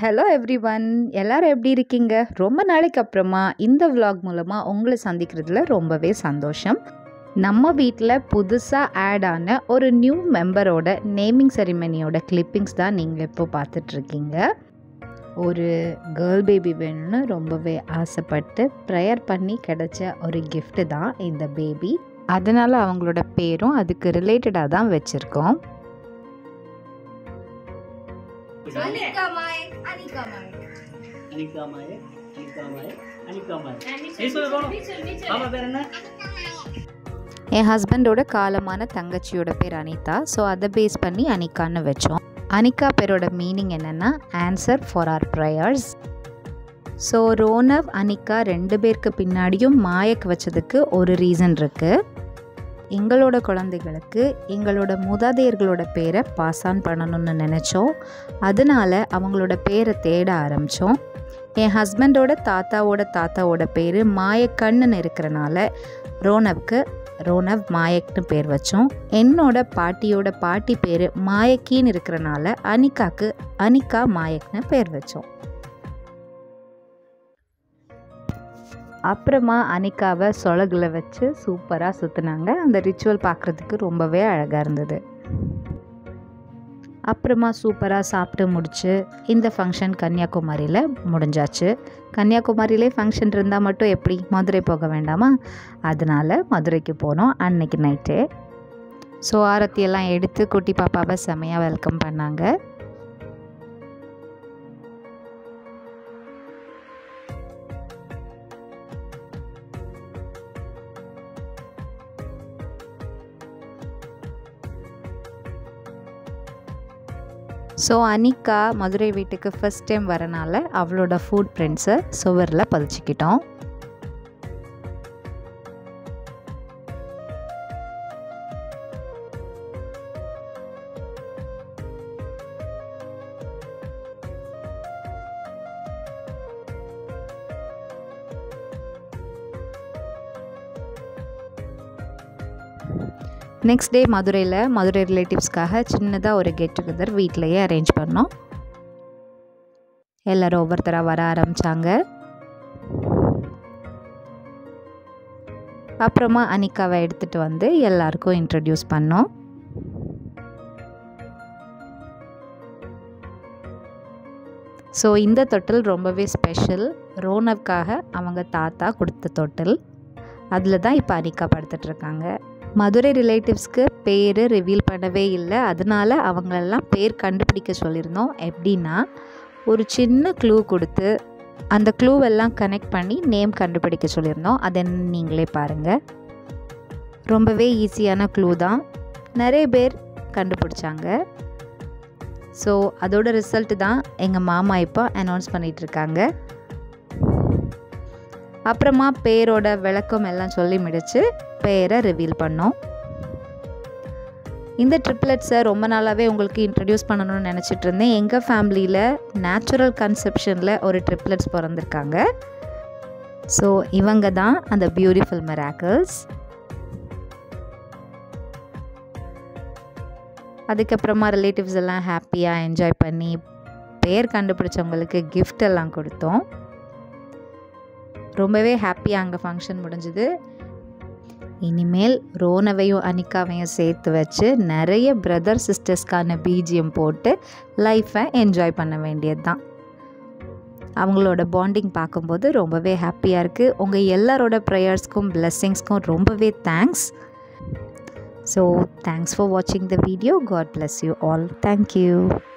Hello every one எல்லாரும் எப்படி இருக்கீங்க ரொம்ப நாளைக்கு அப்புறமா இந்த vlog மூலமாக உங்களை சந்திக்கிறதுல ரொம்பவே சந்தோஷம் நம்ம வீட்டில் புதுசாக ஆட் ஆன ஒரு நியூ மெம்பரோட நேமிங் செரிமனியோட கிளிப்பிங்ஸ் தான் நீங்கள் இப்போ பார்த்துட்ருக்கீங்க ஒரு கேர்ள் பேபி வேணும்னு ரொம்பவே ஆசைப்பட்டு ப்ரேயர் பண்ணி கிடைச்ச ஒரு gift தான் இந்த பேபி அதனால் அவங்களோட பேரும் அதுக்கு ரிலேட்டடாக தான் வச்சுருக்கோம் Anika Mike, Anika Mike. Anika மாயே Anika மாயே Anika மாயே நீ சொல்லு போணும் பாப்பா பேர் என்ன என் ஹஸ்பண்டோட காலமான தங்கச்சியோட பேர் அனிதா ஸோ அதை பேஸ் பண்ணி அனிகான்னு வச்சோம் அனிகா பேரோட மீனிங் என்னென்னா answer for our prayers so Ronav Anika ரெண்டு பேருக்கு பின்னாடியும் மாயக் வச்சதுக்கு ஒரு ரீசன் இருக்குது எங்களோட குழந்தைகளுக்கு எங்களோட மூதாதையர்களோட பேரை பாஸ் ஆன் பண்ணணும்னு நினச்சோம் அதனால அவங்களோட பேரை தேட ஆரம்பித்தோம் என் ஹஸ்பண்டோட தாத்தாவோட தாத்தாவோட பேர் மாயக்கண்ணுன்னு இருக்கிறனால ரோனவ்க்கு ரோனவ் மாயக்னு பேர் வச்சோம் என்னோட பாட்டியோட பாட்டி பேர் மாயக்கின்னு இருக்கிறனால அனிகாக்கு அனிகா மாயக்னு பேர் வச்சோம் அப்புறமா அனிகாவை சொலகில் வச்சு சூப்பராக சுற்றுனாங்க அந்த ரிச்சுவல் பார்க்குறதுக்கு ரொம்பவே அழகாக இருந்தது அப்புறமா சூப்பராக சாப்பிட்டு முடிச்சு இந்த ஃபங்க்ஷன் கன்னியாகுமரியில் முடிஞ்சாச்சு கன்னியாகுமரியிலே ஃபங்க்ஷன் இருந்தால் மட்டும் எப்படி மதுரை போக வேண்டாமா அதனால் மதுரைக்கு போனோம் அன்னைக்கு நைட்டு ஸோ ஆரத்தியெல்லாம் எடுத்து குட்டி பாப்பாவை செமையாக வெல்கம் பண்ணாங்க ஸோ அனிகா மதுரை வீட்டுக்கு ஃபர்ஸ்ட் டைம் வரனால அவளோட ஃபுட் பிரிண்ட்ஸை சுவரில் பதிச்சுக்கிட்டோம் நெக்ஸ்ட் டே மதுரையில் மதுரை ரிலேட்டிவ்ஸ்க்காக சின்னதாக ஒரு கெட் டுகெதர் வீட்டிலையே அரேஞ்ச் பண்ணோம் எல்லோரும் ஒவ்வொருத்தராக வர ஆரம்பித்தாங்க அப்புறமா அனிகாவை எடுத்துகிட்டு வந்து எல்லாருக்கும் இன்ட்ரடியூஸ் பண்ணோம் ஸோ இந்த தொட்டில் ரொம்பவே ஸ்பெஷல் ரோனவ்காக அவங்க தாத்தா கொடுத்த தொட்டில் அதில் தான் இப்போ அனிகா படுத்துட்ருக்காங்க மதுரை ரிலேட்டிவ்ஸ்க்கு பேர் ரிவீல் பண்ணவே இல்லை அதனால அவங்களெல்லாம் பேர் கண்டுபிடிக்க சொல்லியிருந்தோம் எப்படின்னா ஒரு சின்ன க்ளூ கொடுத்து அந்த க்ளூவெல்லாம் கனெக்ட் பண்ணி நேம் கண்டுபிடிக்க சொல்லியிருந்தோம் அதை நீங்களே பாருங்கள் ரொம்பவே ஈஸியான க்ளூ தான் நிறைய பேர் கண்டுபிடிச்சாங்க ஸோ அதோட ரிசல்ட் தான் எங்கள் மாமா இப்போ அனௌன்ஸ் பண்ணிகிட்ருக்காங்க அப்புறமா பேரோட விளக்கம் எல்லாம் சொல்லி முடிச்சு பேரை ரிவீல் பண்ணோம் இந்த ட்ரிப்லெட்ஸை ரொம்ப நாளாகவே உங்களுக்கு இன்ட்ரடியூஸ் பண்ணணும்னு நினச்சிட்டு இருந்தேன் எங்கள் ஃபேமிலியில் நேச்சுரல் கன்செப்ஷனில் ஒரு ட்ரிப்லெட்ஸ் பிறந்திருக்காங்க ஸோ இவங்க தான் அந்த பியூட்டிஃபுல் மெராக்கிள்ஸ் அதுக்கப்புறமா ரிலேட்டிவ்ஸ் எல்லாம் ஹாப்பியாக என்ஜாய் பண்ணி பேர் கண்டுபிடிச்சவங்களுக்கு gift எல்லாம் கொடுத்தோம் ரொம்பவே ஹாப்பியாக அங்கே ஃபங்க்ஷன் முடிஞ்சுது இனிமேல் ரோனவையும் அனிகாவையும் சேர்த்து வச்சு நிறைய பிரதர் சிஸ்டர்ஸ்க்கான பிஜிஎம் போட்டு லைஃப்பை என்ஜாய் பண்ண வேண்டியது தான் அவங்களோட பாண்டிங் பார்க்கும்போது ரொம்பவே ஹாப்பியாக இருக்குது உங்கள் எல்லாரோட ப்ரேயர்ஸ்க்கும் பிளெஸ்ஸிங்ஸ்க்கும் ரொம்பவே தேங்க்ஸ் ஸோ தேங்க்ஸ் ஃபார் வாட்சிங் the video god bless you all thank you